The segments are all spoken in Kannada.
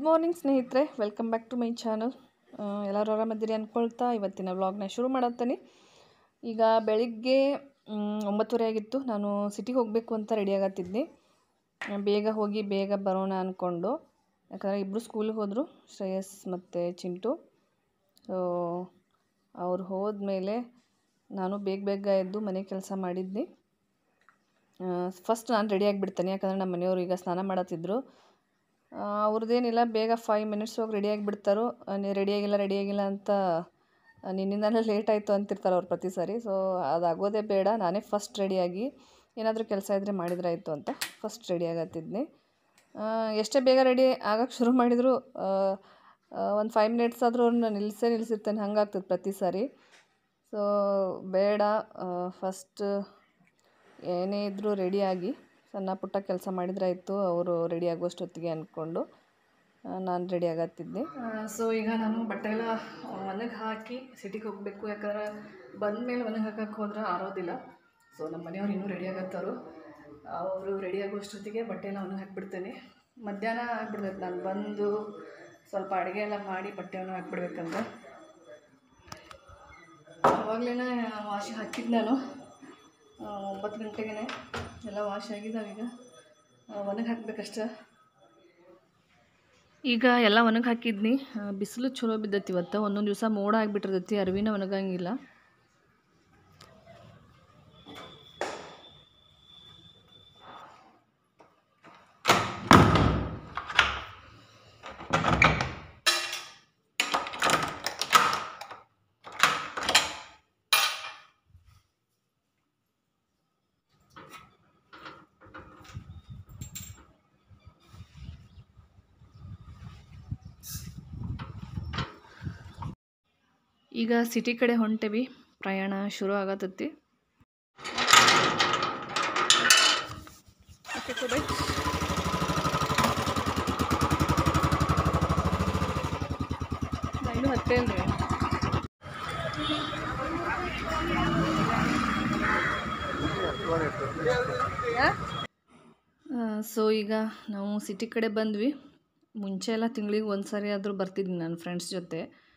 ಗುಡ್ ಮಾರ್ನಿಂಗ್ ಸ್ನೇಹಿತರೆ welcome back to my channel ಎಲ್ಲರೂ ಆರಾಮದಿರಿ ಅಂದ್ಕೊಳ್ತಾ ಇವತ್ತಿನ ವ್ಲಾಗ್ನ ಶುರು ಮಾಡತ್ತೀನಿ ಈಗ ಬೆಳಿಗ್ಗೆ ಮ್, ಒಂಬತ್ತುವರೆ ಆಗಿತ್ತು ನಾನು ಸಿಟಿಗೆ ಹೋಗಬೇಕು ಅಂತ ರೆಡಿ ಆಗತ್ತಿದ್ದೆ ಬೇಗ ಹೋಗಿ ಬೇಗ ಬರೋಣ ಅಂದ್ಕೊಂಡು ಯಾಕಂದರೆ ಇಬ್ಬರು ಸ್ಕೂಲಿಗೆ ಹೋದರು ಶ್ರೇಯಸ್ ಮತ್ತು ಚಿಂಟು ಸೊ ಅವ್ರು ಹೋದ್ಮೇಲೆ ನಾನು ಬೇಗ ಬೇಗ ಎದ್ದು ಮನೆ ಕೆಲಸ ಮಾಡಿದ್ದೆ ಫಸ್ಟ್ ನಾನು ರೆಡಿ ಆಗಿಬಿಡ್ತೇನೆ ಯಾಕಂದರೆ ನಮ್ಮ ಮನೆಯವರು ಈಗ ಸ್ನಾನ ಮಾಡತ್ತಿದ್ರು ಆ, ಅವ್ರದ್ದೇನಿಲ್ಲ ಬೇಗ ಫೈವ್ ಮಿನಿಟ್ಸ್ ಹೋಗಿ ರೆಡಿ ಆಗಿಬಿಡ್ತಾರೋ ನೀವು ರೆಡಿಯಾಗಿಲ್ಲ ರೆಡಿಯಾಗಿಲ್ಲ ಅಂತ ನಿನ್ನಿಂದಲೇ ಲೇಟ್ ಆಯಿತು ಅಂತಿರ್ತಾರೆ ಅವ್ರು ಪ್ರತಿ ಸಾರಿ ಸೊ ಅದಾಗೋದೇ ಬೇಡ ನಾನೇ ಫಸ್ಟ್ ರೆಡಿಯಾಗಿ ಏನಾದರೂ ಕೆಲಸ ಇದ್ದರೆ ಮಾಡಿದ್ರಾಯ್ತು ಅಂತ ಫಸ್ಟ್ ರೆಡಿ ಆಗತ್ತಿದ್ನಿ ಆ, ಎಷ್ಟೇ ಬೇಗ ರೆಡಿ ಆಗಕ್ಕೆ ಶುರು ಮಾಡಿದರೂ ಒಂದು ಫೈವ್ ಮಿನಿಟ್ಸ್ ಆದರೂ ಅವ್ರನ್ನ ನಿಲ್ಲಿಸೇ ನಿಲ್ಲಿಸಿರ್ತೇನೆ ಹಂಗಾಗ್ತದೆ ಪ್ರತಿ ಸಾರಿ ಸೊ ಬೇಡ ಫಸ್ಟ್ ಏನೇ ಇದ್ದರೂ ರೆಡಿಯಾಗಿ ಸಣ್ಣ ಪುಟ್ಟ ಕೆಲಸ ಮಾಡಿದ್ರಾಯ್ತು ಅವರು ರೆಡಿ ಆಗೋಷ್ಟೊತ್ತಿಗೆ ಅಂದ್ಕೊಂಡು ನಾನು ರೆಡಿ ಆಗತ್ತಿದ್ದೆ ಸೊ ಈಗ ನಾನು ಬಟ್ಟೆ ಎಲ್ಲ ಒಣಗಿ ಹಾಕಿ ಸಿಟಿಗೆ ಹೋಗಬೇಕು ಯಾಕಂದ್ರೆ ಬಂದ ಮೇಲೆ ಒಣಗಿ ಹಾಕಕ್ಕೆ ಹೋದ್ರೆ ಆರೋದಿಲ್ಲ ಸೊ ನಮ್ಮ ಮನೆಯವ್ರು ಇನ್ನೂ ರೆಡಿ ಆಗತ್ತಾರು ಅವರು ರೆಡಿ ಆಗೋಷ್ಟೊತ್ತಿಗೆ ಬಟ್ಟೆ ಎಲ್ಲ ಒಣಗಿ ಹಾಕ್ಬಿಡ್ತೇನೆ ಮಧ್ಯಾಹ್ನ ಆಗ್ಬಿಡ್ಬೇಕು ನಾನು ಬಂದು ಸ್ವಲ್ಪ ಅಡುಗೆ ಎಲ್ಲ ಮಾಡಿ ಬಟ್ಟೆ ಒಣಗಿ ಹಾಕ್ಬಿಡ್ಬೇಕಂದ್ರೆ ಅವಾಗಲೇ ವಾಶಿಗೆ ಹಾಕಿದ್ದು ನಾನು ಆ, ಒಂಬತ್ತು ಗಂಟೆಗೆ ಎಲ್ಲ ವಾಶ್ ಆಗಿದ್ದಾವೆ ಈಗ ಒಣಗಿ ಹಾಕ್ಬೇಕಷ್ಟೆ ಈಗ ಎಲ್ಲ ಒಣಗಿ ಹಾಕಿದ್ನಿ ಆ, ಬಿಸಿಲು ಚಲೋ ಬಿದ್ದೈತಿ ಇವತ್ತು ಒಂದೊಂದು ದಿವಸ ಮೋಡ ಆಗಿಬಿಟ್ಟಿರ್ತೈತಿ ಅರಿವಿನ ಒಣಗಂಗಿಲ್ಲ ಈಗ ಸಿಟಿ ಕಡೆ ಹೊಂಟೇವಿ ಪ್ರಯಾಣ ಶುರು ಆಗತ್ತೈತಿ ಓಕೆ ಸೊ ಬೈ ಇನ್ನೂ ಹತ್ತೇ ಇಲ್ರಿ ಸೊ ಈಗ ನಾವು ಸಿಟಿ ಕಡೆ ಬಂದ್ವಿ ಮುಂಚೆ ಎಲ್ಲ ತಿಂಗಳಿಗೆ ಒಂದು ಸಾರಿ ಆದರೂ ಬರ್ತಿದ್ವಿ ನನ್ನ ಫ್ರೆಂಡ್ಸ್ ಜೊತೆ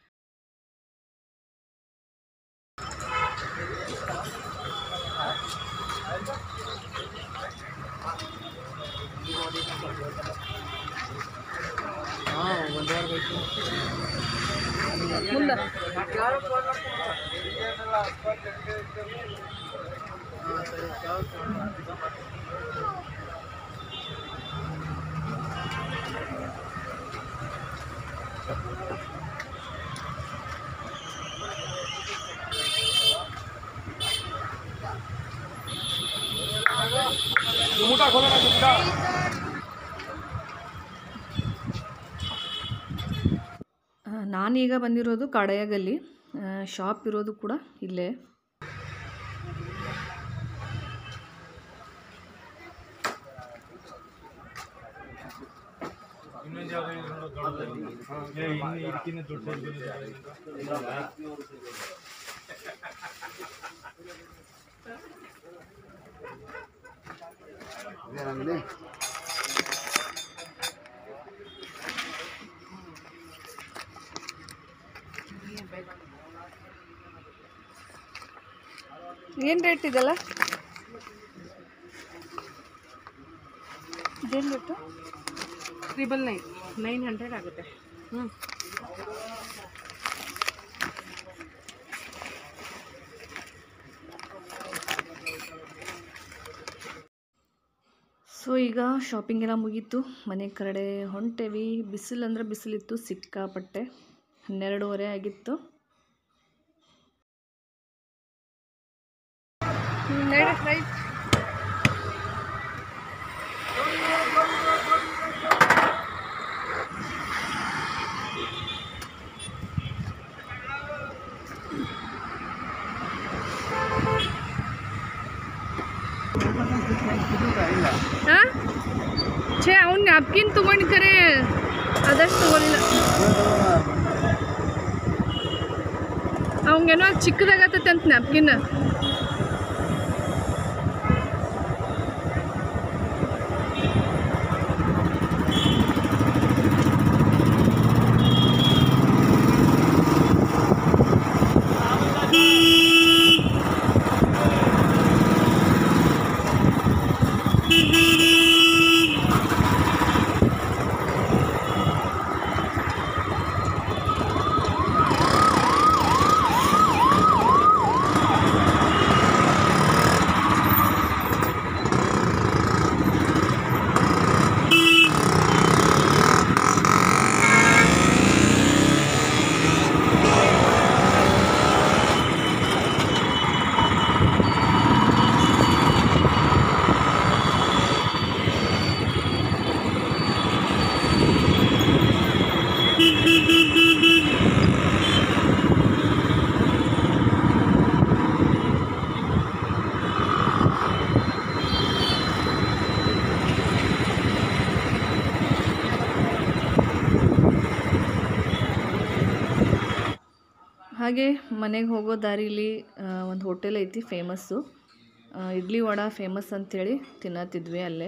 ಮುಂದೆ ಆ, ನಾನೀಗ ಬಂದಿರೋದು ಕಾಡಯಾಗಲ್ಲಿ ಶಾಪ್ ಇರೋದು ಕೂಡ ಇಲ್ಲೇ ಏನು ರೇಟ್ ಇದೆಲ್ಲ ಇದೇನು rate triple nine nine hundred ಆಗುತ್ತೆ ಹ್ಞೂ ಸೊ ಈಗ ಶಾಪಿಂಗ್ ಎಲ್ಲ ಮುಗೀತು ಮನೆ ಕಡೆ ಹೊಂಟೇವಿ ಬಿಸಿಲು ಅಂದ್ರೆ ಬಿಸಿಲಿತ್ತು ಸಿಕ್ಕಾಪಟ್ಟೆ ಹನ್ನೆರಡೂವರೆ ಆಗಿತ್ತು ಹಾಂ ಛೇ ಅವ್ನು ನ್ಯಾಪ್ಕಿನ್ ತೊಗೊಂಡು ಕರೆ ಅದಷ್ಟು ತಗೊಳಿಲ್ಲ ಅವಂಗೇನೋ ಚಿಕ್ಕದಾಗತ್ತೈತೆ ಅಂತ ನ್ಯಾಪ್ಕಿನ್ ಹಾಗೆ ಮನೆಗೆ ಹೋಗೋ ದಾರಿಲಿ ಒಂದು ಹೋಟೆಲ್ ಐತಿ ಫೇಮಸ್ಸು ಇಡ್ಲಿ ವಡ ಫೇಮಸ್ ಅಂತೇಳಿ ತಿನ್ನತ್ತಿದ್ವಿ ಅಲ್ಲೇ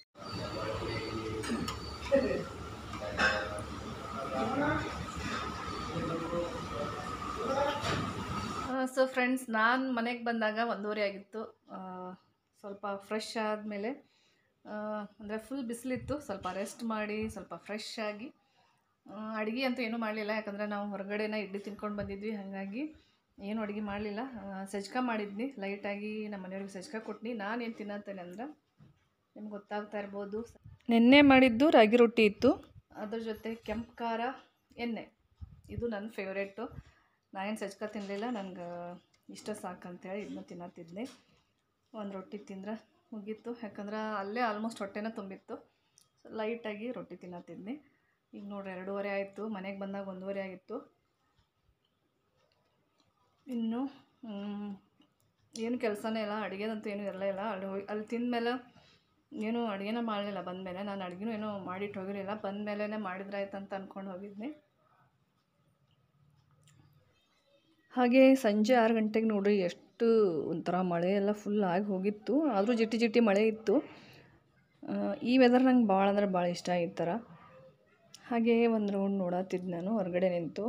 ಸೊ ಫ್ರೆಂಡ್ಸ್ ನಾನು ಮನೆಗೆ ಬಂದಾಗ ಒಂದೂವರೆ ಆಗಿತ್ತು ಆ, ಸ್ವಲ್ಪ ಫ್ರೆಶ್ ಆದಮೇಲೆ ಅಂದರೆ ಫುಲ್ ಬಿಸಿಲಿತ್ತು ಸ್ವಲ್ಪ ರೆಸ್ಟ್ ಮಾಡಿ ಸ್ವಲ್ಪ ಫ್ರೆಶ್ ಆಗಿ ಅಡುಗೆ ಅಂತೂ ಏನೂ ಮಾಡಲಿಲ್ಲ ಯಾಕಂದರೆ ನಾವು ಹೊರಗಡೆನ ಇಡ್ಲಿ ತಿನ್ಕೊಂಡು ಬಂದಿದ್ವಿ ಹಾಗಾಗಿ ಏನು ಅಡುಗೆ ಮಾಡಲಿಲ್ಲ ಸಜ್ಕ ಮಾಡಿದ್ನಿ ಲೈಟಾಗಿ ನಮ್ಮ ಮನೆಯವ್ರಿಗೆ ಸಜ್ಕ ಕೊಟ್ನಿ ನಾನೇನು ತಿನ್ನತ್ತೇನೆ ಅಂದ್ರೆ ನಿಮ್ಗೆ ಗೊತ್ತಾಗ್ತಾ ಇರ್ಬೋದು ನಿನ್ನೆ ಮಾಡಿದ್ದು ರಾಗಿ ರೊಟ್ಟಿ ಇತ್ತು ಅದ್ರ ಜೊತೆ ಕೆಂಪು ಖಾರ ಎಣ್ಣೆ ಇದು ನನ್ನ ಫೇವ್ರೇಟು ನಾನೇನು ಸಜ್ಕ ತಿನ್ನಲಿಲ್ಲ ನನಗೆ ಇಷ್ಟ ಸಾಕಂತೇಳಿ ಇದನ್ನ ತಿನ್ನತ್ತಿದ್ದೆ ಒಂದು ರೊಟ್ಟಿ ತಿಂದ್ರೆ ಮುಗೀತು ಯಾಕಂದ್ರೆ ಅಲ್ಲೇ ಆಲ್ಮೋಸ್ಟ್ ಹೊಟ್ಟೆನ ತುಂಬಿತ್ತು ಲೈಟಾಗಿ ರೊಟ್ಟಿ ತಿನ್ನತ್ತಿದ್ನಿ ಈಗ ನೋಡ್ರಿ ಎರಡೂವರೆ ಆಯಿತು ಮನೆಗೆ ಬಂದಾಗ ಒಂದೂವರೆ ಆಗಿತ್ತು ಇನ್ನು ಮ್, ಏನು ಕೆಲಸನೇ ಇಲ್ಲ ಅಡುಗೆದಂತೂ ಏನೂ ಇರಲೇ ಇಲ್ಲ ಅಲ್ಲಿ ಹೋಗಿ ಅಲ್ಲಿ ತಿಂದಮೇಲೆ ಏನು ಅಡುಗೆನ ಮಾಡಲಿಲ್ಲ ಬಂದಮೇಲೆ ನಾನು ಅಡುಗೆನೂ ಏನೂ ಮಾಡಿಟ್ಟು ಹೋಗಿರಲಿಲ್ಲ ಬಂದಮೇಲೆ ಮಾಡಿದ್ರೆ ಆಯ್ತು ಅಂತ ಅಂದ್ಕೊಂಡು ಹೋಗಿದ್ನಿ ಹಾಗೆ ಸಂಜೆ ಆರು ಗಂಟೆಗೆ ನೋಡ್ರಿ ಎಷ್ಟು ಒಂಥರ ಮಳೆ ಎಲ್ಲ ಫುಲ್ ಆಗಿ ಹೋಗಿತ್ತು ಆದರೂ ಜಿಟಿ ಜಿಟಿ ಮಳೆ ಇತ್ತು ಆ, ಈ ವೆದರ್ ನಂಗೆ ಭಾಳ ಅಂದ್ರೆ ಭಾಳ ಇಷ್ಟ ಆಗಿತ್ತು ಥರ ಹಾಗೆ ಒಂದು ರೌಂಡ್ ನೋಡತ್ತಿದ್ದು ನಾನು ಹೊರಗಡೆ ನಿಂತು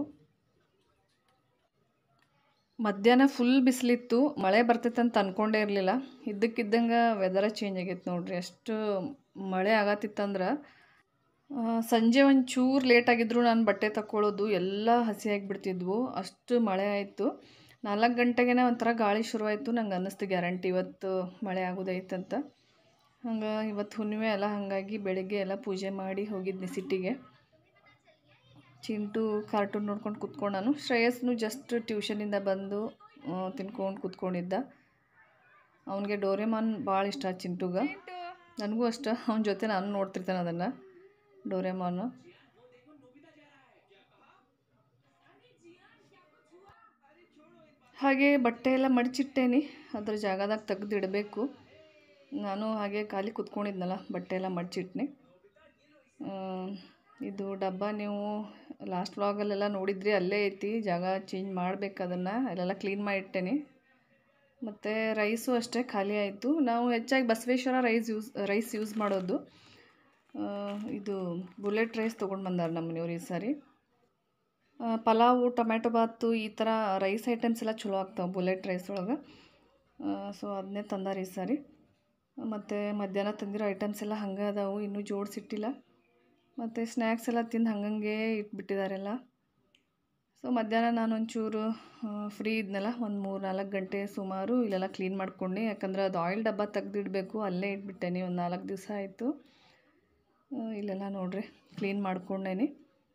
ಮಧ್ಯಾಹ್ನ ಫುಲ್ ಬಿಸಿಲಿತ್ತು ಮಳೆ ಬರ್ತೈತೆ ಅಂತ ಅಂದ್ಕೊಂಡೇ ಇರಲಿಲ್ಲ ಇದ್ದಕ್ಕಿದ್ದಂಗೆ ವೆದರ ಚೇಂಜ್ ಆಗೈತೆ ನೋಡ್ರಿ ಅಷ್ಟು ಮಳೆ ಆಗತ್ತಿತ್ತಂದ್ರೆ ಆ, ಸಂಜೆ ಒಂದು ಚೂರು ಲೇಟ್ ಆಗಿದ್ರು ನಾನು ಬಟ್ಟೆ ತಕ್ಕೊಳ್ಳೋದು ಎಲ್ಲ ಹಸಿ ಆಗಿಬಿಡ್ತಿದ್ವು ಅಷ್ಟು ಮಳೆ ಆಯಿತು ನಾಲ್ಕು ಗಂಟೆಗೆ ಒಂಥರ ಗಾಳಿ ಶುರುವಾಯಿತು ನಂಗೆ ಅನ್ನಿಸ್ತು ಗ್ಯಾರಂಟಿ ಇವತ್ತು ಮಳೆ ಆಗೋದೈತಂತ ಹಂಗೆ ಇವತ್ತು ಹುಣ್ಣಿಮೆ ಅಲ್ಲ ಹಾಗಾಗಿ ಬೆಳಗ್ಗೆ ಎಲ್ಲ ಪೂಜೆ ಮಾಡಿ ಹೋಗಿದ್ನಿ ಸಿಟಿಗೆ ಚಿಂಟು ಕಾರ್ಟೂನ್ ನೋಡ್ಕೊಂಡು ಕುತ್ಕೊಂಡು ನಾನು ಶ್ರೇಯಸ್ನು ಜಸ್ಟ್ ಟ್ಯೂಷನಿಂದ ಬಂದು ತಿನ್ಕೊಂಡು ಕುತ್ಕೊಂಡಿದ್ದ ಅವನಿಗೆ ಡೋರೆಮಾನ್ ಭಾಳ ಇಷ್ಟ ಚಿಂಟುಗೆ ನನಗೂ ಅಷ್ಟ ಅವನ ಜೊತೆ ನಾನು ನೋಡ್ತಿರ್ತೇನೆ ಅದನ್ನು ಡೋರೆಮಾನು ಹಾಗೆ ಬಟ್ಟೆ ಎಲ್ಲ ಮಡಚಿಟ್ಟೇನಿ ಅದ್ರ ಜಾಗದಾಗ ತೆಗ್ದಿಡಬೇಕು ನಾನು ಹಾಗೆ ಖಾಲಿ ಕುತ್ಕೊಂಡಿದ್ನಲ್ಲ ಬಟ್ಟೆ ಎಲ್ಲ ಮಡಚಿಟ್ನಿ ಇದು ಡಬ್ಬ ನೀವು ಲಾಸ್ಟ್ ವ್ಲಾಗಲ್ಲೆಲ್ಲ ನೋಡಿದ್ರಿ ಅಲ್ಲೇ ಐತಿ ಜಾಗ ಚೇಂಜ್ ಮಾಡ್ಬೇಕು ಅದನ್ನು ಅಲ್ಲೆಲ್ಲ ಕ್ಲೀನ್ ಮಾಡಿಟ್ಟೇನಿ ಮತ್ತು ರೈಸು ಅಷ್ಟೇ ಖಾಲಿ ಆಯಿತು ನಾವು ಹೆಚ್ಚಾಗಿ Basaveshwara rice use rice use ಮಾಡೋದು ಆ, ಇದು ಬುಲೆಟ್ ರೈಸ್ ತೊಗೊಂಡು ಬಂದಾರೆ ನಮ್ಮ ಮನೆಯವ್ರು ಈ ಸಾರಿ ಆ, ಪಲಾವು ಟೊಮ್ಯಾಟೊ ಬಾತು ಈ ಥರ ರೈಸ್ ಐಟಮ್ಸ್ ಎಲ್ಲ ಚಲೋ ಆಗ್ತಾವೆ ಬುಲೆಟ್ ರೈಸ್ ಒಳಗೆ ಸೊ ಅದನ್ನೇ ತಂದಾರ ಈ ಸಾರಿ ಮತ್ತು ಮಧ್ಯಾಹ್ನ ತಂದಿರೋ ಐಟಮ್ಸ್ ಎಲ್ಲ ಹಂಗೆ ಅದಾವು ಇನ್ನೂ ಜೋಡಿಸಿಟ್ಟಿಲ್ಲ ಮತ್ತು ಸ್ನ್ಯಾಕ್ಸ್ ಎಲ್ಲ ತಿಂದು ಹಂಗಂಗೆ ಇಟ್ಬಿಟ್ಟಿದಾರೆಲ್ಲ ಸೊ ಮಧ್ಯಾಹ್ನ ನಾನು ಒಂಚೂರು ಫ್ರೀ ಇದ್ನಲ್ಲ ಒಂದು ಮೂರು ನಾಲ್ಕು ಗಂಟೆ ಸುಮಾರು ಇಲ್ಲೆಲ್ಲ ಕ್ಲೀನ್ ಮಾಡ್ಕೊಂಡು ಯಾಕಂದ್ರೆ ಅದು ಆಯಿಲ್ ಡಬ್ಬ ತೆಗ್ದಿಡಬೇಕು ಅಲ್ಲೇ ಇಟ್ಬಿಟ್ಟೇನಿ ಒಂದು ನಾಲ್ಕು ದಿವಸ ಆಯಿತು ಇಲ್ಲೆಲ್ಲ ನೋಡ್ರಿ ಕ್ಲೀನ್ ಮಾಡ್ಕೊಂಡೇನಿ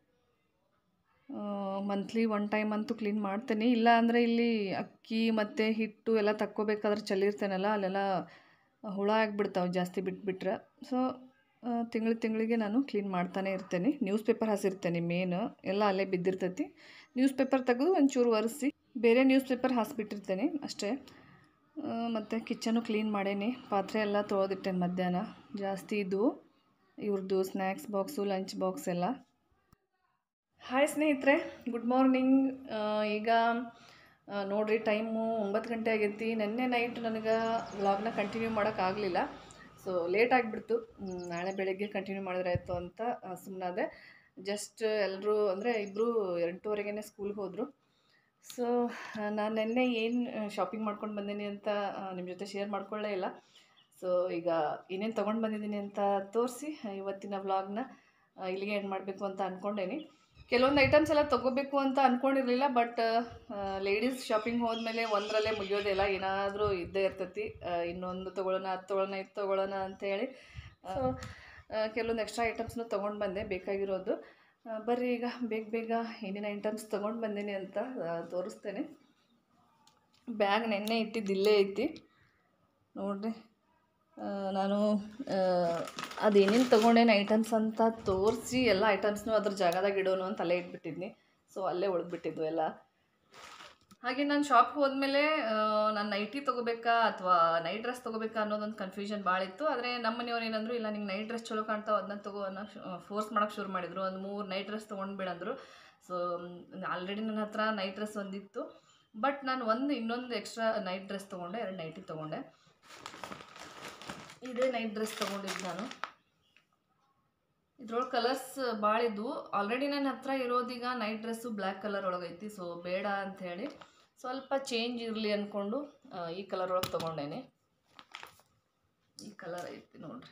ಮಂತ್ಲಿ ಒನ್ ಟೈಮ್ ಅಂತೂ ಕ್ಲೀನ್ ಮಾಡ್ತೇನೆ ಇಲ್ಲ ಅಂದರೆ ಇಲ್ಲಿ ಅಕ್ಕಿ ಮತ್ತು ಹಿಟ್ಟು ಎಲ್ಲ ತಕ್ಕೋಬೇಕಾದ್ರೆ ಚಲ್ಲಿರ್ತೇನಲ್ಲ ಅಲ್ಲೆಲ್ಲ ಹುಳ ಆಗಿಬಿಡ್ತಾವೆ ಜಾಸ್ತಿ ಬಿಟ್ಬಿಟ್ರೆ ಸೊ ತಿಂಗಳು ತಿಂಗಳಿಗೆ ನಾನು ಕ್ಲೀನ್ ಮಾಡ್ತಾನೆ ಇರ್ತೇನೆ ನ್ಯೂಸ್ ಪೇಪರ್ ಹಾಸಿರ್ತೇನೆ ಮೇನ್ ಎಲ್ಲ ಅಲ್ಲೇ ಬಿದ್ದಿರ್ತೈತಿ ನ್ಯೂಸ್ ಪೇಪರ್ ತೆಗೆದು ಒಂಚೂರು ಒರೆಸಿ ಬೇರೆ ನ್ಯೂಸ್ ಪೇಪರ್ ಹಾಸಿಬಿಟ್ಟಿರ್ತೇನೆ ಅಷ್ಟೇ ಮತ್ತು ಕಿಚನು ಕ್ಲೀನ್ ಮಾಡೇನಿ ಪಾತ್ರೆ ಎಲ್ಲ ತೊಳೆದಿಟ್ಟೇನೆ ಮಧ್ಯಾಹ್ನ ಜಾಸ್ತಿ ಇದ್ದವು ಇವ್ರದ್ದು ಸ್ನ್ಯಾಕ್ಸ್ ಬಾಕ್ಸು ಲಂಚ್ ಬಾಕ್ಸ್ ಎಲ್ಲ ಹಾಯ್ ಸ್ನೇಹಿತರೆ ಗುಡ್ ಮಾರ್ನಿಂಗ್ ಈಗ ಆ, ನೋಡ್ರಿ ಟೈಮು ಒಂಬತ್ತು ಗಂಟೆ ಆಗೈತಿ ನಿನ್ನೆ ನೈಟ್ ನನಗೆ ವ್ಲಾಗ್ನ ಕಂಟಿನ್ಯೂ ಮಾಡೋಕ್ಕಾಗಲಿಲ್ಲ ಸೊ ಲೇಟ್ ಆಗಿಬಿಡ್ತು ನಾಳೆ ಬೆಳಗ್ಗೆ ಕಂಟಿನ್ಯೂ ಮಾಡಿದ್ರೆ ಆಯಿತು ಅಂತ ಸುಮ್ಮನಾದೆ ಜಸ್ಟ್ ಎಲ್ಲರೂ ಅಂದರೆ ಇಬ್ಬರು ಎಂಟೂವರೆಗೇ ಸ್ಕೂಲ್ಗೆ ಹೋದರು ಸೊ ನಾನು ನಿನ್ನೆ ಏನು ಶಾಪಿಂಗ್ ಮಾಡ್ಕೊಂಡು ಬಂದೀನಿ ಅಂತ ನಿಮ್ಮ ಜೊತೆ ಶೇರ್ ಮಾಡ್ಕೊಳ್ಳೇ ಇಲ್ಲ ಸೊ ಈಗ ಏನೇನು ತೊಗೊಂಡು ಬಂದಿದ್ದೀನಿ ಅಂತ ತೋರಿಸಿ ಇವತ್ತಿನ ವ್ಲಾಗ್ನ ಇಲ್ಲಿಗೆ ಎಂಡ್ ಮಾಡಬೇಕು ಅಂತ ಅಂದ್ಕೊಂಡೇನಿ ಕೆಲವೊಂದು ಐಟಮ್ಸ್ ಎಲ್ಲ ತೊಗೋಬೇಕು ಅಂತ ಅಂದ್ಕೊಂಡಿರಲಿಲ್ಲ ಬಟ್ ಲೇಡೀಸ್ ಶಾಪಿಂಗ್ ಹೋದ್ಮೇಲೆ ಒಂದರಲ್ಲೇ ಮುಗಿಯೋದಿಲ್ಲ ಏನಾದರೂ ಇದ್ದೇ ಇರ್ತೈತಿ ಆ, ಇನ್ನೊಂದು ತೊಗೊಳ್ಳೋಣ ಅದು ತೊಗೊಳ್ಳೋಣ ಇದು ತೊಗೊಳ್ಳೋಣ ಅಂತೇಳಿ ಸೊ ಕೆಲವೊಂದು ಎಕ್ಸ್ಟ್ರಾ ಐಟಮ್ಸ್ನು ತೊಗೊಂಡು ಬಂದೆ ಬೇಕಾಗಿರೋದು ಆ, ಬರ್ರಿ ಈಗ ಬೇಗ ಬೇಗ ಏನೇನು ಐಟಮ್ಸ್ ತೊಗೊಂಡು ಬಂದೀನಿ ಅಂತ ಆ, ತೋರಿಸ್ತೇನೆ ಬ್ಯಾಗ್ ನೆನ್ನೆ ಇಟ್ಟಿದ್ದು ಇಲ್ಲೇ ಐತಿ ನೋಡ್ರಿ ಆ, ನಾನು ಅದೇನೇನು ತೊಗೊಂಡೇನು ಐಟಮ್ಸ್ ಅಂತ ತೋರಿಸಿ ಎಲ್ಲ ಐಟಮ್ಸ್ನು ಅದ್ರ ಜಾಗದಾಗ ಇಡೋನು ಅಂತ ಅಲ್ಲೇ ಇಟ್ಬಿಟ್ಟಿದ್ನಿ ಸೊ ಅಲ್ಲೇ ಉಳಿದ್ಬಿಟ್ಟಿದ್ವು ಎಲ್ಲ ಹಾಗೆ ನಾನು ಶಾಪ್ ಹೋದ್ಮೇಲೆ ನಾನು ನೈಟಿ ತೊಗೋಬೇಕಾ ಅಥವಾ ನೈಟ್ ಡ್ರೆಸ್ ತೊಗೋಬೇಕಾ ಅನ್ನೋದೊಂದು ಕನ್ಫ್ಯೂಷನ್ ಭಾಳ ಇತ್ತು ಆದರೆ ನಮ್ಮ ಮನೆಯವ್ರು ಏನಂದ್ರು ಇಲ್ಲ ನಿಂಗೆ ನೈಟ್ ಡ್ರೆಸ್ ಚಲೋ ಕಾಣ್ತಾವೆ ಅದನ್ನ ತಗೋ ಅನ್ನೋ ಫೋರ್ಸ್ ಮಾಡೋಕೆ ಶುರು ಮಾಡಿದ್ರು ಒಂದು ಮೂರು ನೈಟ್ ಡ್ರೆಸ್ ತೊಗೊಂಡು ಬಿಡಂದ್ರು ಸೊ ಆಲ್ರೆಡಿ ನನ್ನ ಹತ್ರ ನೈಟ್ ಡ್ರೆಸ್ ಒಂದಿತ್ತು ಬಟ್ ನಾನು ಒಂದು ಇನ್ನೊಂದು ಎಕ್ಸ್ಟ್ರಾ ನೈಟ್ ಡ್ರೆಸ್ ತೊಗೊಂಡೆ ಎರಡು ನೈಟಿ ತೊಗೊಂಡೆ ಇದೇ ನೈಟ್ ಡ್ರೆಸ್ ತೊಗೊಂಡಿದ್ದು ನಾನು ಇದ್ರೊಳಗೆ ಕಲರ್ಸ್ ಭಾಳ ಇದ್ವು ಆಲ್ರೆಡಿ ನನ್ನ ಹತ್ರ ಇರೋದೀಗ ನೈಟ್ ಡ್ರೆಸ್ಸು ಬ್ಲ್ಯಾಕ್ ಕಲರ್ ಒಳಗೈತಿ ಸೊ ಬೇಡ ಅಂಥೇಳಿ ಸ್ವಲ್ಪ ಚೇಂಜ್ ಇರಲಿ ಅಂದ್ಕೊಂಡು ಆ, ಈ ಕಲರ್ ಒಳಗೆ ತೊಗೊಂಡೇನೆ ಈ ಕಲರ್ ಐತಿ ನೋಡ್ರಿ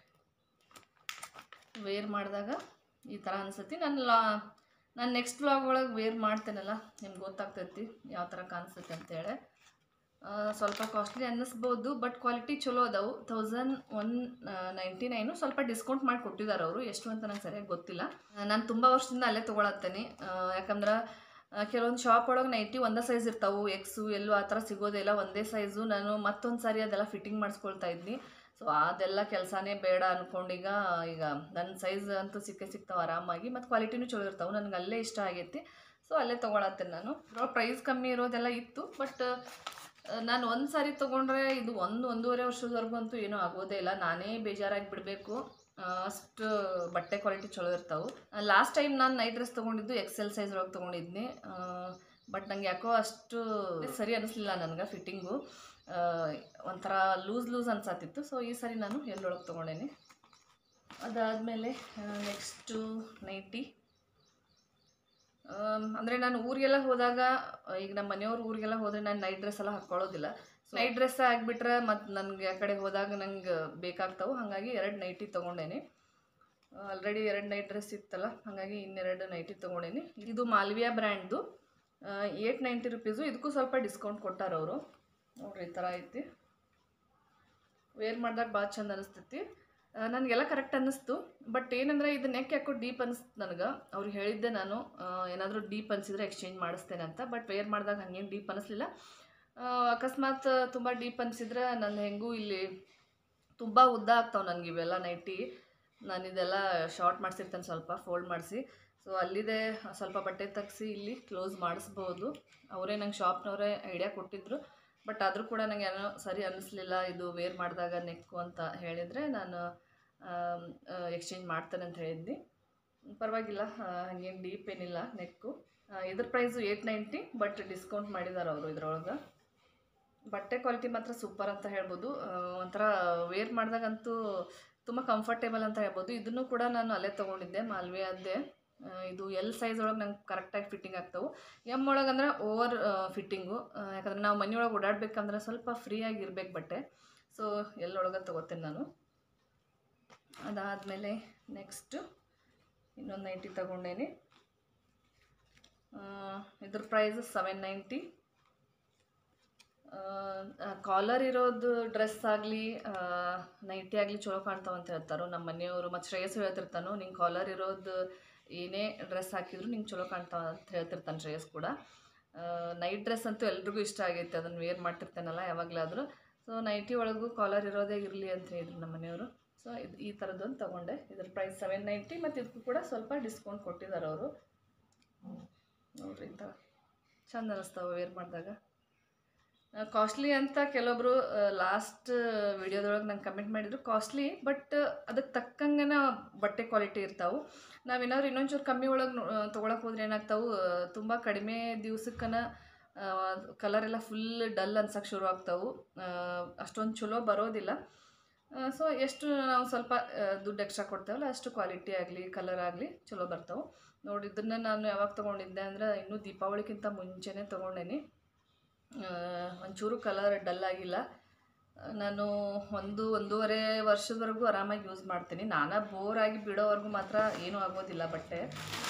ವೇರ್ ಮಾಡಿದಾಗ ಈ ಥರ ಅನ್ಸತಿ ನಾನು ಲಾ ನಾನು ನೆಕ್ಸ್ಟ್ ಬ್ಲಾಗ್ ಒಳಗೆ ವೇರ್ ಮಾಡ್ತೇನಲ್ಲ ನಿಮ್ಗೆ ಗೊತ್ತಾಗ್ತೈತಿ ಯಾವ ಥರ ಕಾಣಿಸ್ತೈತಿ ಅಂತೇಳಿ ಆ, ಸ್ವಲ್ಪ ಕಾಸ್ಟ್ಲಿ ಅನ್ನಿಸ್ಬೋದು ಬಟ್ ಕ್ವಾಲಿಟಿ ಚಲೋ ಅದಾವು ತೌಸಂಡ್ ಒನ್ ನೈಂಟಿ ನೈನು ಸ್ವಲ್ಪ ಡಿಸ್ಕೌಂಟ್ ಮಾಡಿ ಕೊಟ್ಟಿದ್ದಾರೆ ಅವರು ಎಷ್ಟು ಅಂತ ನಂಗೆ ಸರಿಯಾಗಿ ಗೊತ್ತಿಲ್ಲ ನಾನು ತುಂಬ ವರ್ಷದಿಂದ ಅಲ್ಲೇ ತೊಗೊಳತ್ತೇನೆ ಯಾಕಂದ್ರೆ ಆ, ಕೆಲವೊಂದು ಶಾಪ್ ಒಳಗೆ ನೈಟಿ ಒಂದೇ ಸೈಜ್ ಇರ್ತಾವೆ ಎಕ್ಸು ಎಲ್ಲೂ ಆ ಥರ ಸಿಗೋದಿಲ್ಲ ಒಂದೇ ಸೈಜು ನಾನು ಮತ್ತೊಂದು ಸಾರಿ ಅದೆಲ್ಲ ಫಿಟ್ಟಿಂಗ್ ಮಾಡಿಸ್ಕೊಳ್ತಾ ಇದ್ನಿ ಸೊ ಅದೆಲ್ಲ ಕೆಲಸನೇ ಬೇಡ ಅಂದ್ಕೊಂಡೀಗ ಈಗ ನನ್ನ ಸೈಜ್ ಅಂತೂ ಸಿಕ್ಕೇ ಸಿಗ್ತಾವೆ ಆರಾಮಾಗಿ ಮತ್ತು ಕ್ವಾಲಿಟಿನೂ ಚಲೋ ಇರ್ತಾವೆ ನನಗೆ ಅಲ್ಲೇ ಇಷ್ಟ ಆಗೈತಿ ಸೊ ಅಲ್ಲೇ ತೊಗೊಳತ್ತೇನೆ ನಾನು ಪ್ರೈಸ್ ಕಮ್ಮಿ ಇರೋದೆಲ್ಲ ಇತ್ತು ಬಟ್ ನಾನು ಒಂದು ಸಾರಿ ತೊಗೊಂಡ್ರೆ ಇದು ಒಂದು ಒಂದೂವರೆ ವರ್ಷದವರೆಗೂ ಅಂತೂ ಏನೂ ಆಗೋದೇ ಇಲ್ಲ ನಾನೇ ಬೇಜಾರಾಗಿ ಬಿಡಬೇಕು ಅಷ್ಟು ಬಟ್ಟೆ ಕ್ವಾಲಿಟಿ ಚಲೋ ಇರ್ತಾವೆ ಲಾಸ್ಟ್ ಟೈಮ್ ನಾನು ನೈಟ್ ಡ್ರೆಸ್ ತೊಗೊಂಡಿದ್ದು ಎಕ್ಸೆಲ್ ಸೈಜ್ ಒಳಗೆ ತೊಗೊಂಡಿದ್ನಿ ಬಟ್ ನಂಗೆ ಯಾಕೋ ಅಷ್ಟು ಸರಿ ಅನ್ನಿಸ್ಲಿಲ್ಲ ನನಗೆ ಫಿಟ್ಟಿಂಗು ಒಂಥರ ಲೂಸ್ ಲೂಸ್ ಅನ್ಸತ್ತಿತ್ತು ಸೊ ಈ ಸರಿ ನಾನು ಎಲ್ಲೊಳಗೆ ತೊಗೊಂಡೇನಿ ಅದಾದಮೇಲೆ ನೆಕ್ಸ್ಟು ನೈಟಿ ಅಂದರೆ ನಾನು ಊರಿಗೆಲ್ಲ ಹೋದಾಗ ಆ, ಈಗ ನಮ್ಮ ಮನೆಯವ್ರ ಊರಿಗೆಲ್ಲ ಹೋದರೆ ನಾನು ನೈಟ್ ಡ್ರೆಸ್ ಎಲ್ಲ ಹಾಕ್ಕೊಳ್ಳೋದಿಲ್ಲ ನೈಟ್ ಡ್ರೆಸ್ ಆಗಿಬಿಟ್ರೆ ಮತ್ತು ನನಗೆ ಆ ಕಡೆ ಹೋದಾಗ ನಂಗೆ ಬೇಕಾಗ್ತಾವೆ ಹಾಗಾಗಿ ಎರಡು ನೈಟಿ ತೊಗೊಂಡೇನಿ ಆಲ್ರೆಡಿ ಎರಡು ನೈಟ್ ಡ್ರೆಸ್ ಇತ್ತಲ್ಲ ಹಾಗಾಗಿ ಇನ್ನೆರಡು ನೈಟಿ ತೊಗೊಂಡೇನಿ ಇದು ಮಾಲ್ವಿಯಾ ಬ್ರ್ಯಾಂಡ್ದು ಏಯ್ಟ್ ನೈಂಟಿ ರುಪೀಸು ಇದಕ್ಕೂ ಸ್ವಲ್ಪ ಡಿಸ್ಕೌಂಟ್ ಕೊಟ್ಟಾರ ಅವರು ನೋಡ್ರಿ ಈ ಥರ ಐತಿ ವೇರ್ ಮಾಡಿದಾಗ ಭಾಳ ಚಂದ ಅನಿಸ್ತೈತಿ ಆ, ನನಗೆಲ್ಲ ಕರೆಕ್ಟ್ ಅನ್ನಿಸ್ತು ಬಟ್ ಏನಂದರೆ ಇದು ನೆಕ್ ಯಾಕೋ ಡೀಪ್ ಅನಿಸ್ತು ನನಗೆ ಅವ್ರಿಗೆ ಹೇಳಿದ್ದೆ ನಾನು ಏನಾದರೂ ಡೀಪ್ ಅನಿಸಿದ್ರೆ ಎಕ್ಸ್ಚೇಂಜ್ ಮಾಡಿಸ್ತೇನೆ ಅಂತ ಬಟ್ ವೇರ್ ಮಾಡಿದಾಗ ಹಂಗೇನು ಡೀಪ್ ಅನ್ನಿಸ್ಲಿಲ್ಲ ಆ, ಅಕಸ್ಮಾತ್ ತುಂಬ ಡೀಪ್ ಅನಿಸಿದ್ರೆ ನನ್ನ ಹೆಂಗೂ ಇಲ್ಲಿ ತುಂಬ ಉದ್ದ ಆಗ್ತಾವೆ ನನಗೆ ಇವೆಲ್ಲ ನೈಟಿ ನಾನು ಇದೆಲ್ಲ ಶಾರ್ಟ್ ಮಾಡಿಸಿರ್ತೇನೆ ಸ್ವಲ್ಪ ಫೋಲ್ಡ್ ಮಾಡಿಸಿ ಸೊ ಅಲ್ಲಿದೆ ಸ್ವಲ್ಪ ಬಟ್ಟೆ ತೆಗ್ಸಿ ಇಲ್ಲಿ ಕ್ಲೋಸ್ ಮಾಡಿಸ್ಬೋದು ಅವರೇ ನಂಗೆ ಶಾಪ್ನವರೇ ಐಡಿಯಾ ಕೊಟ್ಟಿದ್ರು ಬಟ್ ಆದರೂ ಕೂಡ ನನಗೆ ಏನೋ ಸರಿ ಅನ್ನಿಸ್ಲಿಲ್ಲ ಇದು ವೇರ್ ಮಾಡಿದಾಗ ನೆಕ್ಕು ಅಂತ ಹೇಳಿದರೆ ನಾನು ಎಕ್ಸ್ಚೇಂಜ್ ಮಾಡ್ತೇನೆ ಅಂತ ಹೇಳಿದ್ನಿ ಪರವಾಗಿಲ್ಲ ಹಂಗೇನು ಡೀಪ್ ಏನಿಲ್ಲ ನೆಕ್ಕು ಇದ್ರ price eight ninety but discount ಮಾಡಿದ್ದಾರೆ ಅವರು ಇದ್ರೊಳಗೆ ಬಟ್ಟೆ ಕ್ವಾಲಿಟಿ ಮಾತ್ರ ಸೂಪರ್ ಅಂತ ಹೇಳ್ಬೋದು ಆ, ಒಂಥರ ವೇರ್ ಮಾಡಿದಾಗಂತೂ ತುಂಬ ಕಂಫರ್ಟೇಬಲ್ ಅಂತ ಹೇಳ್ಬೋದು ಇದನ್ನು ಕೂಡ ನಾನು ಅಲ್ಲೇ ತೊಗೊಂಡಿದ್ದೆ ಮಾಲ್ವಿಯಾದ್ದೇ ಆ, ಇದು ಎಲ್ ಸೈಜ್ ಒಳಗೆ ನಂಗೆ ಕರೆಕ್ಟಾಗಿ ಫಿಟ್ಟಿಂಗ್ ಆಗ್ತಾವೆ ಎಮ್ ಒಳಗೆ ಅಂದ್ರೆ ಓವರ್ ಫಿಟ್ಟಿಂಗು ಯಾಕಂದ್ರೆ ನಾವು ಮನೆಯೊಳಗೆ ಓಡಾಡ್ಬೇಕಂದ್ರೆ ಸ್ವಲ್ಪ ಫ್ರೀಯಾಗಿ ಇರ್ಬೇಕು ಬಟ್ಟೆ ಸೊ ಎಲ್ಲೊಳಗೆ ತೊಗೋತೇನೆ ನಾನು ಅದಾದಮೇಲೆ ನೆಕ್ಸ್ಟು ಇನ್ನೊಂದು ನೈಟಿ ತೊಗೊಂಡೇನಿ ಇದ್ರ ಪ್ರೈಸ್ ಸೆವೆನ್ ನೈಂಟಿ ಕಾಲರ್ ಇರೋದು ಡ್ರೆಸ್ ಆಗಲಿ ನೈಟಿ ಆಗಲಿ ಚಲೋ ಕಾಣ್ತಾವ ಅಂತ ಹೇಳ್ತಾರೋ ನಮ್ಮ ಮನೆಯವರು ಮತ್ತು ಶ್ರೇಯಸ್ ಹೇಳ್ತಿರ್ತಾನೋ ನಿಂಗೆ ಕಾಲರ್ ಇರೋದು ಏನೇ ಡ್ರೆಸ್ ಹಾಕಿದ್ರು ನಿಂಗೆ ಚಲೋ ಕಾಣ್ತಾವ ಅಂತ ಹೇಳ್ತಿರ್ತಾನೆ ಶ್ರೇಯಸ್ ಕೂಡ ನೈಟ್ ಡ್ರೆಸ್ ಅಂತೂ ಎಲ್ರಿಗೂ ಇಷ್ಟ ಆಗೈತೆ ಅದನ್ನು ವೇರ್ ಮಾಡ್ತಿರ್ತೇನಲ್ಲ ಯಾವಾಗಲಾದರೂ ಸೊ ನೈಟಿ ಒಳಗೂ ಕಾಲರ್ ಇರೋದೇ ಇರಲಿ ಅಂತ ಹೇಳಿದ್ರು ನಮ್ಮ ಮನೆಯವರು ಸೊ ಇದು ಈ ಥರದ್ದೊಂದು ತೊಗೊಂಡೆ ಇದ್ರ ಪ್ರೈಸ್ ಸೆವೆನ್ ನೈಂಟಿ ಮತ್ತು ಇದಕ್ಕೂ ಕೂಡ ಸ್ವಲ್ಪ ಡಿಸ್ಕೌಂಟ್ ಕೊಟ್ಟಿದ್ದಾರೆ ಅವರು ನೋಡ್ರಿ ಇಂಥ ಚಂದ ಅನ್ನಿಸ್ತಾವೆ ವೇರ್ ಮಾಡಿದಾಗ ಕಾಸ್ಟ್ಲಿ ಅಂತ ಕೆಲವೊಬ್ರು ಲಾಸ್ಟ್ ವಿಡಿಯೋದೊಳಗೆ ನಂಗೆ ಕಮೆಂಟ್ ಮಾಡಿದ್ರು ಕಾಸ್ಟ್ಲಿ ಬಟ್ ಅದಕ್ಕೆ ತಕ್ಕಂಗೆನ ಬಟ್ಟೆ ಕ್ವಾಲಿಟಿ ಇರ್ತಾವೆ ನಾವೇನಾದ್ರು ಇನ್ನೊಂಚೂರು ಕಮ್ಮಿ ಒಳಗೆ ತೊಗೊಳಕ್ಕೆ ಹೋದ್ರೆ ಏನಾಗ್ತಾವೆ ತುಂಬ ಕಡಿಮೆ ದಿವ್ಸಕ್ಕನ ಕಲರ್ ಎಲ್ಲ ಫುಲ್ ಡಲ್ ಅನ್ಸಕ್ಕೆ ಶುರು ಆಗ್ತಾವೆ ಅಷ್ಟೊಂದು ಚಲೋ ಬರೋದಿಲ್ಲ ಸೊ ಎಷ್ಟು ನಾವು ಸ್ವಲ್ಪ ಆ, ದುಡ್ಡು ಎಕ್ಸ್ಟ್ರಾ ಕೊಡ್ತೇವಲ್ಲ ಅಷ್ಟು ಕ್ವಾಲಿಟಿ ಆಗಲಿ ಕಲರ್ ಆಗಲಿ ಚಲೋ ಬರ್ತಾವೆ ನೋಡಿ ಇದನ್ನು ನಾನು ಯಾವಾಗ ತೊಗೊಂಡಿದ್ದೆ ಅಂದ್ರೆ ಇನ್ನೂ ದೀಪಾವಳಿಗಿಂತ ಮುಂಚೆನೇ ತೊಗೊಂಡೇನಿ ಆ, ಒಂಚೂರು ಕಲರ್ ಡಲ್ ಆಗಿಲ್ಲ ಆ, ನಾನು ಒಂದು ಒಂದೂವರೆ ವರ್ಷದವರೆಗೂ ಆರಾಮಾಗಿ ಯೂಸ್ ಮಾಡ್ತೀನಿ ನಾನಾ ಬೋರ್ ಆಗಿ ಬಿಡೋವರೆಗೂ ಮಾತ್ರ ಏನೂ ಆಗೋದಿಲ್ಲ ಬಟ್ಟೆ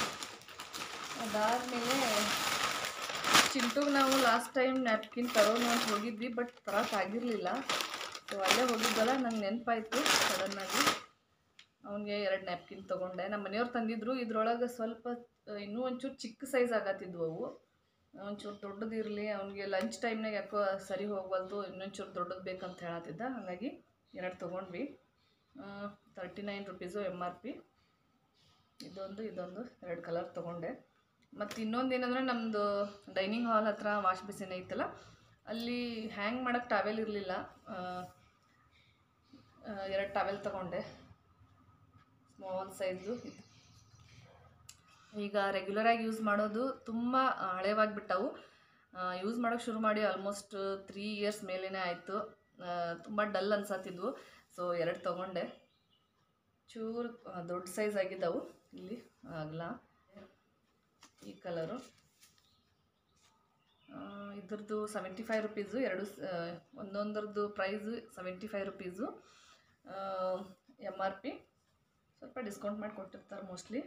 ಅದಾದಮೇಲೆ ಚಿಂಟುಗೆ ನಾವು ಲಾಸ್ಟ್ ಟೈಮ್ ನ್ಯಾಪ್ಕಿನ್ ತರೋನು ಅಂತ ಹೋಗಿದ್ವಿ ಬಟ್ ತರೋಕ್ಕಾಗಿರಲಿಲ್ಲ ಸೊ ಅಲ್ಲೇ ಹೋಗಿದ್ದಲ್ಲ ನಂಗೆ ನೆನಪಾಯಿತು ಸಡನ್ನಾಗಿ ಅವನಿಗೆ ಎರಡು ನ್ಯಾಪ್ಕಿನ್ ತೊಗೊಂಡೆ ನಮ್ಮ ಮನೆಯವ್ರು ತಂದಿದ್ರು ಇದ್ರೊಳಗೆ ಸ್ವಲ್ಪ ಆ, ಇನ್ನೂ ಒಂಚೂರು ಚಿಕ್ಕ ಸೈಜ್ ಆಗತ್ತಿದ್ವು ಅವು ಒಂಚೂರು ದೊಡ್ಡದು ಇರಲಿ ಅವನಿಗೆ ಲಂಚ್ ಟೈಮ್ನಾಗ ಯಾಕೋ ಸರಿ ಹೋಗ್ವಲ್ದು ಇನ್ನೊಂಚೂರು ದೊಡ್ಡದು ಬೇಕಂತ ಹೇಳತ್ತಿದ್ದ ಹಾಗಾಗಿ ಎರಡು ತೊಗೊಂಡ್ವಿ thirty nine rupees M R P ಇದೊಂದು ಇದೊಂದು ಎರಡು ಕಲರ್ ತೊಗೊಂಡೆ ಮತ್ತು ಇನ್ನೊಂದು ಏನಂದರೆ ನಮ್ಮದು ಡೈನಿಂಗ್ ಹಾಲ್ ಹತ್ರ ವಾಶ್ ಬೇಸಿನ್ ಐತಲ್ಲ ಅಲ್ಲಿ ಹ್ಯಾಂಗ್ ಮಾಡೋಕ್ಕೆ ಟಾವೆಲ್ ಇರಲಿಲ್ಲ ಎರಡು ಟಾವೆಲ್ ತೊಗೊಂಡೆ ಸ್ಮಾಲ್ ಸೈಜು ಈಗ ರೆಗ್ಯುಲರಾಗಿ ಯೂಸ್ ಮಾಡೋದು ತುಂಬ ಹಳೇವಾಗಿಬಿಟ್ಟವು ಯೂಸ್ ಮಾಡೋಕ್ಕೆ ಶುರು ಮಾಡಿ ಆಲ್ಮೋಸ್ಟ್ ತ್ರೀ ಇಯರ್ಸ್ ಮೇಲೇ ಆಯಿತು ತುಂಬ ಡಲ್ ಅನ್ಸತ್ತಿದ್ವು ಸೊ ಎರಡು ತೊಗೊಂಡೆ ಚೂರು ಆ, ದೊಡ್ಡ ಸೈಜ್ ಆಗಿದ್ದವು ಇಲ್ಲಿ ಅಗಲ ಈ ಕಲರು ಇದ್ರದ್ದು ಸೆವೆಂಟಿ ಫೈವ್ ರುಪೀಸು ಎರಡು ಸ- ಆ, ಒಂದೊಂದರದ್ದು price seventy five rupees M R P ಸ್ವಲ್ಪ ಡಿಸ್ಕೌಂಟ್ ಮಾಡಿ ಕೊಟ್ಟಿರ್ತಾರೆ ಮೋಸ್ಟ್ಲಿ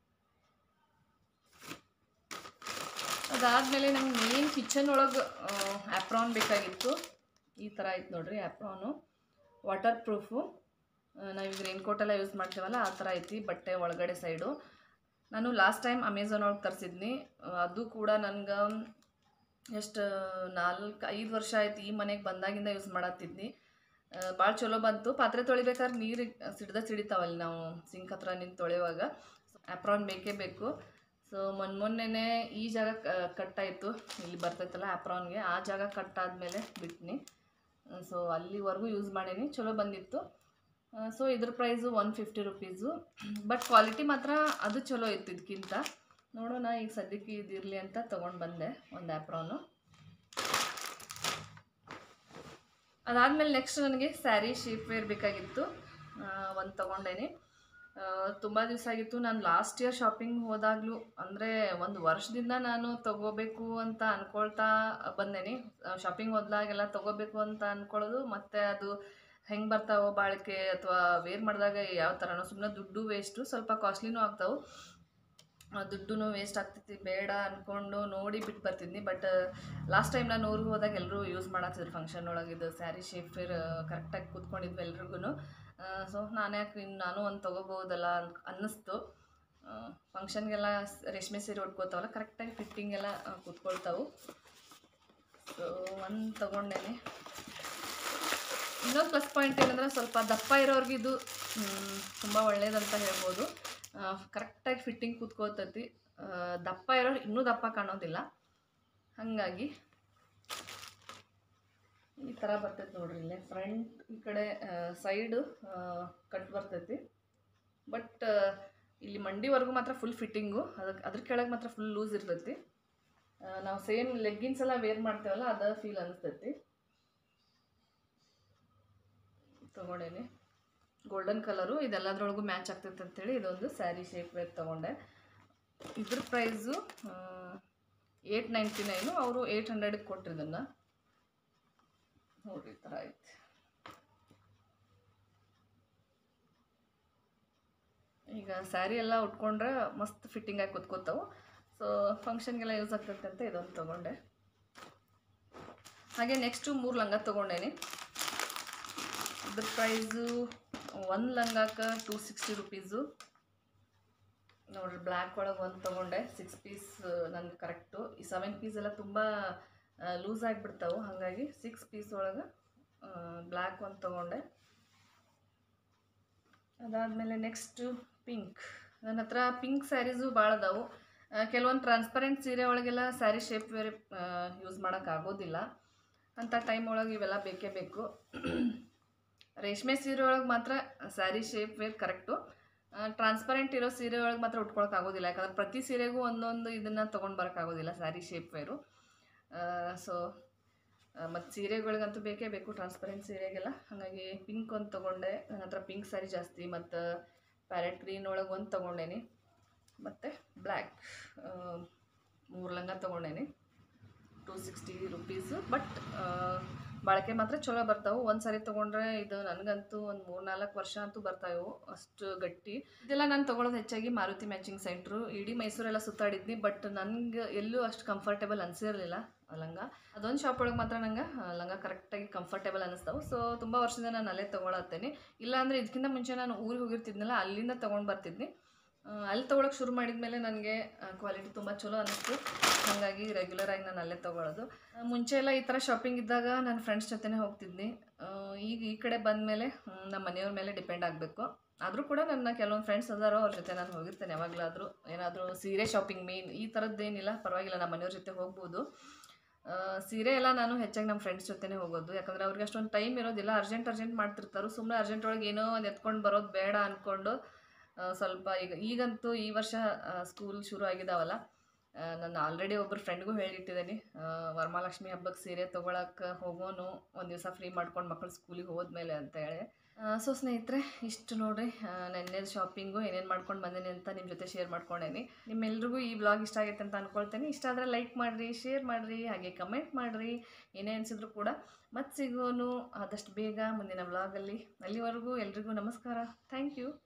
ಅದಾದಮೇಲೆ ನಂಗೆ ಮೇನ್ ಕಿಚನ್ ಒಳಗೆ ಆ್ಯಪ್ರಾನ್ ಬೇಕಾಗಿತ್ತು ಈ ಥರ ಐತೆ ನೋಡ್ರಿ ಆ್ಯಪ್ರಾನು ವಾಟರ್ ಪ್ರೂಫು ನಾವೀಗ ರೈನ್ಕೋಟೆಲ್ಲ ಯೂಸ್ ಮಾಡ್ತೀವಲ್ಲ ಆ ಥರ ಐತಿ ಬಟ್ಟೆ ಒಳಗಡೆ ಸೈಡು ನಾನು ಲಾಸ್ಟ್ ಟೈಮ್ ಅಮೆಝಾನ್ ಒಳಗೆ ತರಿಸಿದ್ನಿ ಅದು ಕೂಡ ನನಗೆ ಎಷ್ಟು ನಾಲ್ಕು ಐದು ವರ್ಷ ಆಯ್ತು ಈ ಮನೆಗೆ ಬಂದಾಗಿಂದ ಯೂಸ್ ಮಾಡತ್ತಿದ್ನಿ ಭಾಳ ಚಲೋ ಬಂತು ಪಾತ್ರೆ ತೊಳಿಬೇಕಾದ್ರೆ ನೀರು ಸಿಡ್ದ ಸಿಡಿತಾವಲ್ಲಿ ನಾವು ಸಿಂಕ್ ಹತ್ರ ನಿಂತು ತೊಳೆಯುವಾಗ ಆ್ಯಪ್ರಾನ್ ಬೇಕೇ ಬೇಕು ಸೊ ಮೊನ್ನೆ ಮೊನ್ನೆನೇ ಈ ಜಾಗ ಕಟ್ ಆಯಿತು ಇಲ್ಲಿ ಬರ್ತೈತಲ್ಲ ಆ್ಯಪ್ರಾನ್ಗೆ ಆ ಜಾಗ ಕಟ್ ಆದಮೇಲೆ ಬಿಟ್ನಿ ಸೊ ಅಲ್ಲಿವರೆಗೂ ಯೂಸ್ ಮಾಡೀನಿ ಚಲೋ ಬಂದಿತ್ತು ಸೊ ಇದ್ರ price one fifty rupees but quality ಮಾತ್ರ ಅದು ಚಲೋ ಇತ್ತು ಇದಕ್ಕಿಂತ ನೋಡೋಣ ಈಗ ಸದ್ಯಕ್ಕೆ ಇದಿರಲಿ ಅಂತ ತೊಗೊಂಡು ಬಂದೆ ಒಂದು ಆ್ಯಪ್ರಾನು ಅದಾದಮೇಲೆ ನೆಕ್ಸ್ಟ್ ನನಗೆ ಸ್ಯಾರಿ ಶೇಪ್ ವೇರ್ ಬೇಕಾಗಿತ್ತು ಒಂದು ತೊಗೊಂಡೇನಿ ತುಂಬ ದಿವಸ ಆಗಿತ್ತು ನಾನು ಲಾಸ್ಟ್ ಇಯರ್ ಶಾಪಿಂಗ್ ಹೋದಾಗಲೂ ಅಂದರೆ ಒಂದು ವರ್ಷದಿಂದ ನಾನು ತಗೋಬೇಕು ಅಂತ ಅಂದ್ಕೊಳ್ತಾ ಬಂದೇನಿ ಶಾಪಿಂಗ್ ಹೋದಾಗೆಲ್ಲ ತಗೋಬೇಕು ಅಂತ ಅಂದ್ಕೊಳ್ಳೋದು ಮತ್ತು ಅದು ಹೆಂಗೆ ಬರ್ತಾವೋ ಬಾಳಿಕೆ ಅಥವಾ ವೇರ್ ಮಾಡಿದಾಗ ಯಾವ ಥರನೋ ಸುಮ್ಮನೆ ದುಡ್ಡು ವೇಸ್ಟು ಸ್ವಲ್ಪ ಕಾಸ್ಟ್ಲಿನೂ ಆಗ್ತಾವೆ ದುಡ್ಡು ವೇಸ್ಟ್ ಆಗ್ತೈತಿ ಬೇಡ ಅಂದ್ಕೊಂಡು ನೋಡಿ ಬಿಟ್ಟು ಬರ್ತಿದ್ನಿ ಬಟ್ ಲಾಸ್ಟ್ ಟೈಮ್ ನಾನು ಊರಿಗೆ ಹೋದಾಗ ಎಲ್ಲರೂ ಯೂಸ್ ಮಾಡತ್ತಿದ್ರು ಫಂಕ್ಷನ್ ಒಳಗಿದ್ದು ಸ್ಯಾರಿ ಶೇಪ್ ಫೇರ್ ಕರೆಕ್ಟಾಗಿ ಕೂತ್ಕೊಂಡಿದ್ವಿ ಎಲ್ರಿಗೂ ಸೊ ನಾನು ಯಾಕೆ ಇನ್ನು ನಾನು ಒಂದು ತೊಗೋಬೋದಲ್ಲ ಅನ್ ಅನ್ನಿಸ್ತು ಫಂಕ್ಷನ್ಗೆಲ್ಲ ರೇಷ್ಮೆ ಸೀರೆ ಉಟ್ಕೋತಾವಲ್ಲ ಕರೆಕ್ಟಾಗಿ ಫಿಟ್ಟಿಂಗ್ ಎಲ್ಲ ಆ, ಕೂತ್ಕೊಳ್ತಾವು ಸೊ ಒಂದು ತೊಗೊಂಡೇನೆ ಇನ್ನೊಂದು ಪ್ಲಸ್ ಪಾಯಿಂಟ್ ಏನಂದ್ರೆ ಸ್ವಲ್ಪ ದಪ್ಪ ಇರೋರ್ಗೆ ಇದು ತುಂಬ ಒಳ್ಳೇದಂತ ಹೇಳ್ಬೋದು ಕರೆಕ್ಟಾಗಿ ಫಿಟ್ಟಿಂಗ್ ಕೂತ್ಕೋತೈತಿ ಆ, ದಪ್ಪ ಇರೋರು ಇನ್ನೂ ದಪ್ಪ ಕಾಣೋದಿಲ್ಲ ಹಾಗಾಗಿ ಈ ಥರ ಬರ್ತೈತೆ ನೋಡ್ರಿ ಇಲ್ಲೇ ಫ್ರಂಟ್ ಈ ಕಡೆ ಸೈಡು ಕಟ್ ಬರ್ತೈತಿ ಬಟ್ ಇಲ್ಲಿ ಮಂಡಿವರೆಗೂ ಮಾತ್ರ ಫುಲ್ ಫಿಟ್ಟಿಂಗು ಅದಕ್ಕೆ ಅದ್ರ ಕೆಳಗೆ ಮಾತ್ರ ಫುಲ್ ಲೂಸ್ ಇರ್ತೈತಿ ಆ, ನಾವು ಸೇಮ್ ಲೆಗ್ಗಿನ್ಸ್ ಎಲ್ಲ ವೇರ್ ಮಾಡ್ತೇವಲ್ಲ ಅದ ಫೀಲ್ ಅನಿಸ್ತೈತಿ ತೊಗೊಂಡೇನಿ ಗೋಲ್ಡನ್ ಕಲರು ಇದೆಲ್ಲದ್ರೊಳಗೂ ಮ್ಯಾಚ್ ಆಗ್ತೈತೆ ಅಂತೇಳಿ ಇದೊಂದು ಸ್ಯಾರಿ ಶೇಪ್ ವೇರ್ ತೊಗೊಂಡೆ ಇದ್ರ ಪ್ರೈಸು ಏಯ್ಟ್ ನೈಂಟಿ ನೈನು ಅವರು ಏಯ್ಟ್ ಹಂಡ್ರೆಡಿಗೆ ಕೊಟ್ರು ಇದನ್ನು ನೋಡ್ರಿ ಈ ಥರ ಐತೆ ಈಗ ಸ್ಯಾರಿ ಎಲ್ಲ ಉಟ್ಕೊಂಡ್ರೆ ಮಸ್ತ್ ಫಿಟ್ಟಿಂಗ್ ಆಗಿ ಕೂತ್ಕೋತಾವು ಸೊ ಫಂಕ್ಷನ್ಗೆಲ್ಲ ಯೂಸ್ ಆಗ್ತೈತೆ ಅಂತ ಇದೊಂದು ತೊಗೊಂಡೆ ಹಾಗೆ ನೆಕ್ಸ್ಟು ಮೂರು ಲಂಗ ತೊಗೊಂಡೇನಿ ಇದ್ರ ಪ್ರೈಸು ಒಂದು ಲಂಗಾಕ ಟೂ ಸಿಕ್ಸ್ಟಿ ರುಪೀಸು ನೋಡ್ರಿ ಬ್ಲ್ಯಾಕ್ ಒಳಗೆ ಒಂದು ತೊಗೊಂಡೆ ಸಿಕ್ಸ್ ಪೀಸ್ ನನಗೆ ಕರೆಕ್ಟು ಈ ಸೆವೆನ್ ಪೀಸ್ ಎಲ್ಲ ತುಂಬ ಲೂಸ್ ಆಗಿಬಿಡ್ತಾವೆ ಹಾಗಾಗಿ ಸಿಕ್ಸ್ ಪೀಸ್ ಒಳಗೆ ಬ್ಲ್ಯಾಕ್ ಒಂದು ತೊಗೊಂಡೆ ಅದಾದಮೇಲೆ ನೆಕ್ಸ್ಟು ಪಿಂಕ್ ನನ್ನ ಹತ್ರ ಪಿಂಕ್ ಸ್ಯಾರೀಸು ಭಾಳ ಅದಾವು ಕೆಲವೊಂದು ಟ್ರಾನ್ಸ್ಪರೆಂಟ್ ಸೀರೆ ಒಳಗೆಲ್ಲ ಸ್ಯಾರಿ ಶೇಪ್ ವೇರೆ ಯೂಸ್ ಮಾಡೋಕ್ಕಾಗೋದಿಲ್ಲ ಅಂಥ ಟೈಮ್ ಒಳಗೆ ಇವೆಲ್ಲ ಬೇಕೇ ಬೇಕು ರೇಷ್ಮೆ ಸೀರೆ ಒಳಗೆ ಮಾತ್ರ sari shapewear correct transparent ಇರೋ ಸೀರೆ ಒಳಗೆ ಮಾತ್ರ ಉಟ್ಕೊಳಕ್ಕಾಗೋದಿಲ್ಲ ಯಾಕಂದ್ರೆ ಪ್ರತಿ ಸೀರೆಗೂ ಒಂದೊಂದು ಇದನ್ನು ತೊಗೊಂಡು ಬರೋಕ್ಕಾಗೋದಿಲ್ಲ ಸ್ಯಾರಿ ಶೇಪ್ ವೇರು ಸೊ ಮತ್ತು ಸೀರೆಗಳಿಗಂತೂ ಬೇಕೇ ಬೇಕು ಟ್ರಾನ್ಸ್ಪರೆಂಟ್ ಸೀರೆಗೆಲ್ಲ ಹಾಗಾಗಿ ಪಿಂಕ್ ಒಂದು ತೊಗೊಂಡೆ ನನ್ನ ಹತ್ರ ಪಿಂಕ್ ಸ್ಯಾರಿ ಜಾಸ್ತಿ ಮತ್ತು ಪ್ಯಾರೆಟ್ ಗ್ರೀನ್ ಒಳಗೆ ಒಂದು ತೊಗೊಂಡೇನಿ ಮತ್ತು ಬ್ಲ್ಯಾಕ್ ಮೂರು ಲಂಗ ತೊಗೊಂಡೇನಿ ಟೂ ಸಿಕ್ಸ್ಟಿ ರುಪೀಸು ಬಟ್ ಬಳಕೆ ಮಾತ್ರ ಚಲೋ ಬರ್ತಾವೆ ಒಂದು ಸಾರಿ ತೊಗೊಂಡ್ರೆ ಇದು ನನಗಂತೂ ಒಂದು ಮೂರು ನಾಲ್ಕು ವರ್ಷ ಅಂತೂ ಬರ್ತಾವೆ ಅಷ್ಟು ಗಟ್ಟಿ ಇದೆಲ್ಲ ನಾನು ತೊಗೊಳೋದು ಹೆಚ್ಚಾಗಿ ಮಾರುತಿ ಮ್ಯಾಚಿಂಗ್ ಸೆಂಟ್ರು ಇಡೀ ಮೈಸೂರೆಲ್ಲ ಸುತ್ತಾಡಿದ್ನಿ ಬಟ್ ನನಗೆ ಎಲ್ಲೂ ಅಷ್ಟು ಕಂಫರ್ಟೇಬಲ್ ಅನಿಸಿರಲಿಲ್ಲ ಲಂಗ ಅದೊಂದು ಶಾಪ್ ಒಳಗೆ ಮಾತ್ರ ನಂಗೆ ಆ, ಲಂಗ ಕರೆಕ್ಟಾಗಿ ಕಂಫರ್ಟೇಬಲ್ ಅನ್ನಿಸ್ತಾವೆ ಸೊ ತುಂಬ ವರ್ಷದಿಂದ ನಾನು ಅಲ್ಲೇ ತೊಗೊಳತ್ತೇನೆ ಇಲ್ಲಾಂದರೆ ಇದಕ್ಕಿಂತ ಮುಂಚೆ ನಾನು ಊರಿಗೆ ಹೋಗಿರ್ತಿದ್ನಲ್ಲ ಅಲ್ಲಿಂದ ತೊಗೊಂಡು ಬರ್ತಿದ್ನಿ ಆ, ಅಲ್ಲಿ ತೊಗೊಳಕ್ಕೆ ಶುರು ಮಾಡಿದ್ಮೇಲೆ ನನಗೆ ಕ್ವಾಲಿಟಿ ತುಂಬ ಚಲೋ ಅನ್ನಿಸ್ತು ಹಾಗಾಗಿ ರೆಗ್ಯುಲರಾಗಿ ನಾನು ಅಲ್ಲೇ ತೊಗೊಳೋದು ಆ, ಮುಂಚೆ ಎಲ್ಲ ಈ ಥರ ಶಾಪಿಂಗ್ ಇದ್ದಾಗ ನನ್ನ ಫ್ರೆಂಡ್ಸ್ ಜೊತೆನೇ ಹೋಗ್ತಿದ್ನಿ ಆ, ಈಗ ಈ ಕಡೆ ಬಂದಮೇಲೆ ನಮ್ಮ ಮನೆಯವ್ರ ಮೇಲೆ ಡಿಪೆಂಡ್ ಆಗಬೇಕು ಆದರೂ ಕೂಡ ನನ್ನ ಕೆಲವೊಂದು ಫ್ರೆಂಡ್ಸ್ ಅದಾರೋ ಅವ್ರ ಜೊತೆ ನಾನು ಹೋಗಿರ್ತೇನೆ ಯಾವಾಗಲಾದರೂ ಏನಾದರೂ ಸೀರೆ ಶಾಪಿಂಗ್ ಮೇನ್ ಈ ಥರದ್ದೇನಿಲ್ಲ ಪರವಾಗಿಲ್ಲ ನಮ್ಮ ಮನೆಯವ್ರ ಜೊತೆ ಹೋಗ್ಬೋದು ಆ, ಸೀರೆ ಎಲ್ಲ ನಾನು ಹೆಚ್ಚಾಗಿ ನಮ್ಮ ಫ್ರೆಂಡ್ಸ್ ಜೊತೆನೇ ಹೋಗೋದು ಯಾಕಂದರೆ ಅವ್ರಿಗೆ ಅಷ್ಟೊಂದು ಟೈಮ್ ಇರೋದಿಲ್ಲ ಅರ್ಜೆಂಟ್ ಅರ್ಜೆಂಟ್ ಮಾಡ್ತಿರ್ತಾರೆ ಸುಮ್ಮನೆ ಅರ್ಜೆಂಟ್ ಒಳಗೆ ಏನೋ ಒಂದು ಎತ್ಕೊಂಡು ಬರೋದು ಬೇಡ ಅಂದ್ಕೊಂಡು ಆ, ಸ್ವಲ್ಪ ಈಗ ಈಗಂತೂ ಈ ವರ್ಷ ಸ್ಕೂಲ್ ಶುರು ಆಗಿದಾವಲ್ಲ ಆ, ನಾನು ಆಲ್ರೆಡಿ ಒಬ್ಬರು ಫ್ರೆಂಡ್ಗೂ ಹೇಳಿಟ್ಟಿದ್ದೀನಿ ಆ, ವರಮಹಾಲಕ್ಷ್ಮಿ ಹಬ್ಬಕ್ಕೆ ಸೀರೆ ತೊಗೊಳಕ್ಕೆ ಹೋಗೋನು ಒಂದು ದಿವಸ ಫ್ರೀ ಮಾಡ್ಕೊಂಡು ಮಕ್ಕಳು ಸ್ಕೂಲಿಗೆ ಹೋದ್ಮೇಲೆ ಅಂತ ಹೇಳಿ ಸೊ ಸ್ನೇಹಿತರೆ ಇಷ್ಟು ನೋಡ್ರಿ ನೆನ್ನೆ ಶಾಪಿಂಗು ಏನೇನು ಮಾಡ್ಕೊಂಡು ಬಂದೇನೆ ಅಂತ ನಿಮ್ಮ ಜೊತೆ ಶೇರ್ ಮಾಡ್ಕೊಂಡೇನಿ ನಿಮ್ಮೆಲ್ರಿಗೂ ಈ ಬ್ಲಾಗ್ ಇಷ್ಟ ಆಗೈತೆ ಅಂತ ಅನ್ಕೊಳ್ತೇನೆ ಇಷ್ಟ ಆದರೆ ಲೈಕ್ ಮಾಡಿರಿ ಶೇರ್ ಮಾಡಿರಿ ಹಾಗೆ ಕಮೆಂಟ್ ಮಾಡಿರಿ ಏನೇ ಅನಿಸಿದ್ರು ಕೂಡ ಮತ್ತೆ ಸಿಗೋನು ಆದಷ್ಟು ಬೇಗ ಮುಂದಿನ ಬ್ಲಾಗಲ್ಲಿ ಅಲ್ಲಿವರೆಗೂ ಎಲ್ರಿಗೂ ನಮಸ್ಕಾರ ಥ್ಯಾಂಕ್ ಯು